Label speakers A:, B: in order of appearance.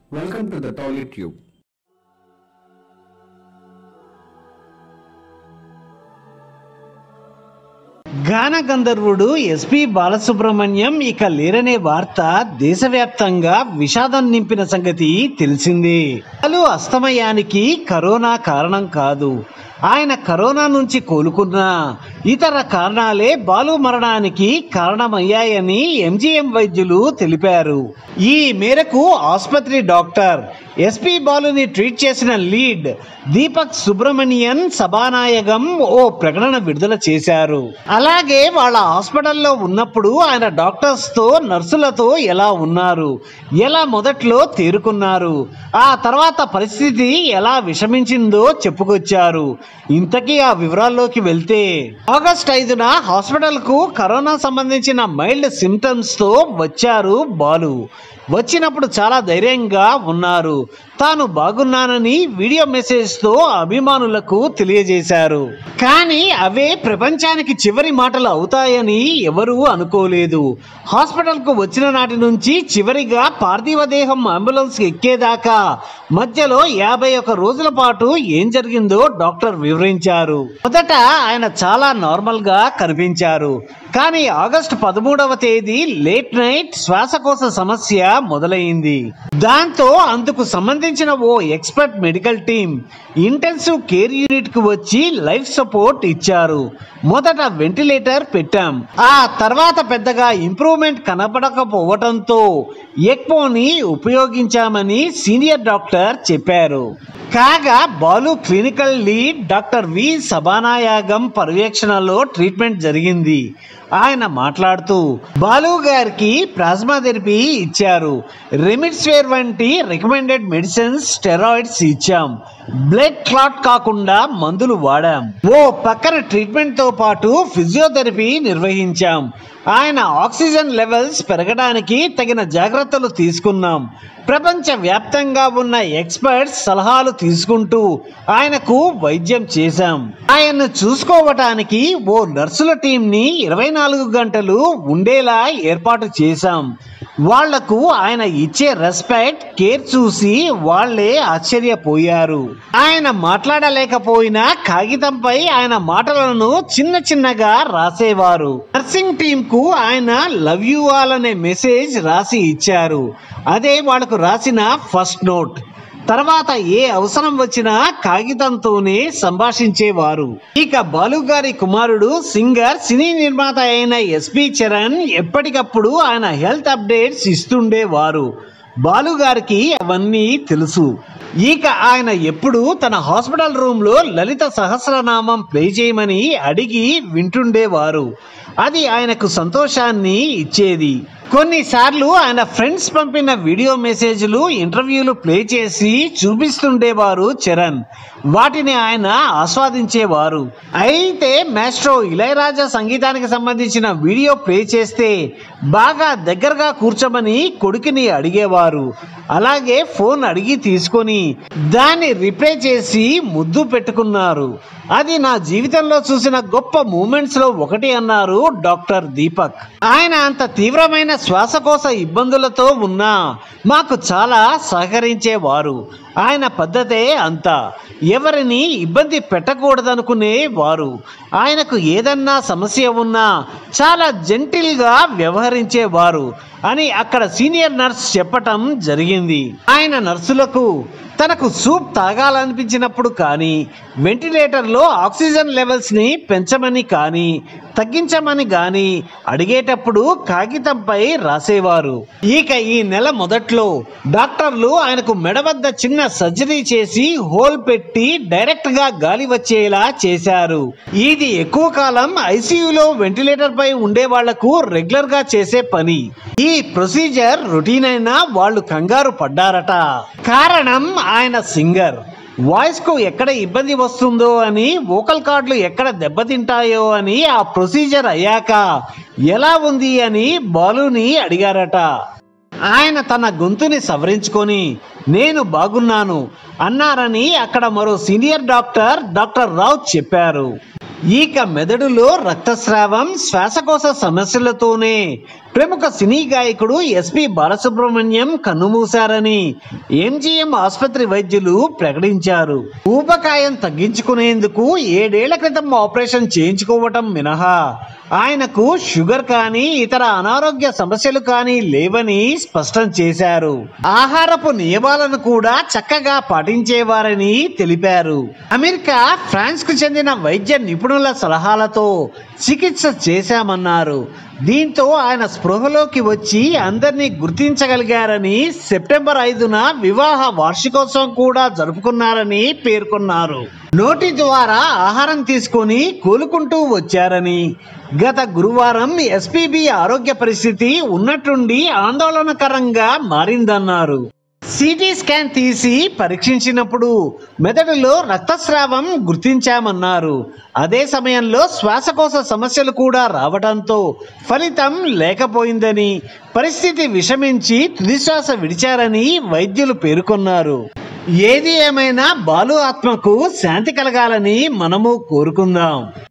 A: Welcome to the Toilet Tube.
B: గాన గంధర్వుడు SP Balasubrahmanyam ఇక లేరనే వార్త దేశవ్యాప్తంగా విషాదం నింపిన సంగతి తెలిసిందే అసలు అస్తమయానికి కరోనా కారణం కాదు ఆయన కరోనా నుంచి కోలుకున్న ఇతర కారణాలే బాలు మరణానికి కారణమయ్యాయని ఎంజీఎం వైద్యులు తెలిపారు ఈ మేరకు ఆసుపత్రి డాక్టర్ ఎస్పి బాలుని ట్రీట్ చేసిన లీడ్ దీపక్ సుబ్రమణియన్ సభానాయకం ఓ ప్రకటన విడుదల చేశారు అలాగే వాళ్ళ హాస్పిటల్లో ఉన్నప్పుడు ఆయన డాక్టర్స్ తో నర్సులతో ఎలా ఉన్నారు ఎలా మొదట్లో తేరుకున్నారు ఆ తర్వాత పరిస్థితి ఎలా విషమించిందో చెప్పుకొచ్చారు ఇంతకీ ఆ వివరాల్లోకి వెళ్తే ఆగస్ట్ ఐదున హాస్పిటల్ కు కరోనా సంబంధించిన మైల్డ్ సిమ్టమ్స్ తో వచ్చారు బాలు వచ్చినప్పుడు చాలా ధైర్యంగా ఉన్నారు తాను బాగున్నానని వీడియో మెసేజ్ తో అభిమానులకు తెలియజేశారు కానీ అవే ప్రపంచానికి చివరి మాటలు అవుతాయని ఎవరూ అనుకోలేదు హాస్పిటల్ కు వచ్చిన నాటి నుంచి చివరిగా పార్థివ దేహం అంబులెన్స్ ఎక్కేదాకా మధ్యలో యాభై ఒక రోజుల పాటు ఏం జరిగిందో డాక్టర్ వివరించారు మొదట ఆయన చాలా నార్మల్ గా కనిపించారు కానీ ఆగస్టు పదమూడవ తేదీ లేట్ నైట్ శ్వాసకోశ సమస్య మొదలైంది దాంతో అందుకు సంబంధించిన ఓ expert medical team intensive care unit కు వచ్చి లైఫ్ సపోర్ట్ ఇచ్చారు మొదట వెంటిలేటర్ పెట్టాం ఆ తర్వాత పెద్దగా ఇంప్రూవ్మెంట్ కనపడకపోవడంతో ఎక్పోని ఉపయోగించామని సీనియర్ డాక్టర్ చెప్పారు కాగా Balu clinical lead doctor V Sabhanayagam పర్యవేక్షణలో ట్రీట్మెంట్ జరిగింది ఆయన మాట్లాడుతూ బాలు గారికి ప్లాస్మా థెరపీ ఇచ్చారు రెమిడ్స్వేర్ వంటి రికమెండెడ్ మెడిసిన్స్ స్టెరాయిడ్స్ ఇచ్చాం బ్లడ్ క్లాట్ కాకుండా మందులు వాడాం ఓ పక్కన ట్రీట్మెంట్ తో పాటు ఫిజియోథెరపీ నిర్వహించాం ఆయన ఆక్సిజన్ లెవెల్స్ పెరగడానికి తగిన జాగ్రత్తలు తీసుకున్నాం ప్రపంచ వ్యాప్తంగా ఉన్న ఎక్స్పర్ట్స్ సలహాలు తీసుకుంటూ ఆయనకు వైద్యం చేశాం ఆయన్ను చూసుకోవటానికి ఓ నర్సుల టీంని ఇరవై నాలుగు గంటలు ఉండేలా ఏర్పాటు చేశాం వాళ్లకు ఆయన ఇచ్చే రెస్పెక్ట్ కేర్ చూసి వాళ్లే ఆశ్చర్యపోయారు ఆయన మాట్లాడలేకపోయినా కాగితంపై ఆయన మాటలను చిన్న చిన్నగా రాసేవారు నర్సింగ్ టీం కు ఆయన లవ్ యు ఆల్ అనే మెసేజ్ రాసి ఇచ్చారు అదే వాళ్ళకు రాసిన ఫస్ట్ నోట్ తర్వాత ఏ అవసరం వచ్చినా కాగితంతోనే సంభాషించేవారు ఇక బాలు గారి కుమారుడు సింగర్ సినీ నిర్మాత అయిన ఎస్పి చరణ్ ఎప్పటికప్పుడు ఆయన హెల్త్ అప్డేట్స్ ఇస్తుండేవారు బాలు గారికి అవన్నీ తెలుసు ఇక ఆయన ఎప్పుడు తన హాస్పిటల్ రూమ్ లో లలిత సహస్రనామం ప్లే చేయమని అడిగి వింటుండేవారు అది ఆయనకు సంతోషాన్ని ఇచ్చేది కొన్నిసార్లు ఆయన ఫ్రెండ్స్ పంపిన వీడియో మెసేజ్లు ఇంటర్వ్యూలు ప్లే చేసి చూపిస్తుండేవారు చరణ్ వాటిని ఆయన ఆస్వాదించేవారు అయితే మాస్ట్రో ఇళయరాజా సంగీతానికి సంబంధించిన వీడియో ప్లే చేస్తే బాగా దగ్గరగా కూర్చోమని కొడుకుని అడిగేవారు అలాగే ఫోన్ అడిగి తీసుకొని దాన్ని రిప్లై చేసి ముద్దు పెట్టుకున్నారు అది నా జీవితంలో చూసిన గొప్ప మూమెంట్స్ లో ఒకటి అన్నారు డాక్టర్ దీపక్ ఆయన అంత తీవ్రమైన శ్వాసకోశ ఇబ్బందులతో ఉన్నా మాకు చాలా సహకరించేవారు ఆయన పద్ధతే అంత ఎవరిని ఇబ్బంది పెట్టకూడదనుకునే వారు ఆయనకు ఏదన్నా సమస్య ఉన్నా చాలా జెంటిల్ గా వ్యవహరించేవారు అని అక్కడ సీనియర్ నర్స్ చెప్పటం జరిగింది ఆయన నర్సులకు తనకు సూప్ తాగాలనిపించినప్పుడు కానీ వెంటిలేటర్లో ఆక్సిజన్ లెవెల్స్ని పెంచమని కానీ తగ్గించమని కానీ అడిగేటప్పుడు కాగితంపై రాసేవారు ఇక ఈ నెల మొదట్లో డాక్టర్లు ఆయనకు మెడ వద్ద చిన్న సర్జరీ చేసి హోల్ పెట్టి డైరెక్ట్ గా గాలి వచ్చేలా చేశారు ఇది ఎక్కువ కాలం ఐసీయూలో వెంటిలేటర్ పై ఉండే వాళ్లకు రెగ్యులర్ గా చేసే పని ఈ ప్రొసీజర్ రొటీన్ అయినా వాళ్ళు కంగారు పడ్డారట కారణం ఆయన సింగర్ వాయిస్ కు ఎక్కడ ఇబ్బంది వస్తుందో అని వోకల్ కార్డులు ఎక్కడ దెబ్బతింటాయో అని ఆ ప్రొసీజర్ అయ్యాక ఎలా ఉంది అని బాలుని అడిగారట ఆయన తన గొంతుని సవరించుకొని నేను బాగున్నాను అన్నారని అక్కడ మరో సీనియర్ డాక్టర్ డాక్టర్ రావు చెప్పారు ఇక మెదడులో రక్తస్రావం శ్వాసకోశ సమస్యలతోనే ప్రముఖ సినీ గాయకుడు ఎస్పి బాలసుబ్రహ్మణ్యం కన్నుమూశారని ఎంజీఎం ఆసుపత్రి వైద్యులు ప్రకటించారు ఊబకాయం తగ్గించుకునేందుకు ఏడేళ్ల క్రితం ఆపరేషన్ చేయించుకోవటం మినహా ఆయనకు షుగర్ కానీ ఇతర అనారోగ్య సమస్యలు కానీ లేవని స్పష్టం చేశారు ఆహారపు నియమాలను కూడా చక్కగా పాటించేవారని తెలిపారు అమెరికా ఫ్రాన్స్ కు చెందిన వైద్య నిపుణుల సలహాలతో చికిత్స చేశామన్నారు దీంతో ఆయన స్పృహలోకి వచ్చి అందరినీ గుర్తించగలిగారని సెప్టెంబర్ ఐదున వివాహ వార్షికోత్సవం కూడా జరుపుకున్నారని పేర్కొన్నారు నోటి ద్వారా ఆహారం తీసుకొని కోలుకుంటూ వచ్చారని గత గురువారం ఎస్పీబీ ఆరోగ్య పరిస్థితి ఉన్నట్టుండి ఆందోళనకరంగా మారిందన్నారు సిటీ స్కాన్ తీసి పరీక్షించినప్పుడు మెదడులో రక్తస్రావం గుర్తించామన్నారు అదే సమయంలో శ్వాసకోశ సమస్యలు కూడా రావడంతో ఫలితం లేకపోయిందని పరిస్థితి విషమించి తుదిశ్వాస విడిచారని వైద్యులు పేర్కొన్నారు ఏది ఏమైనా బాలు ఆత్మకు శాంతి కలగాలని మనము కోరుకుందాం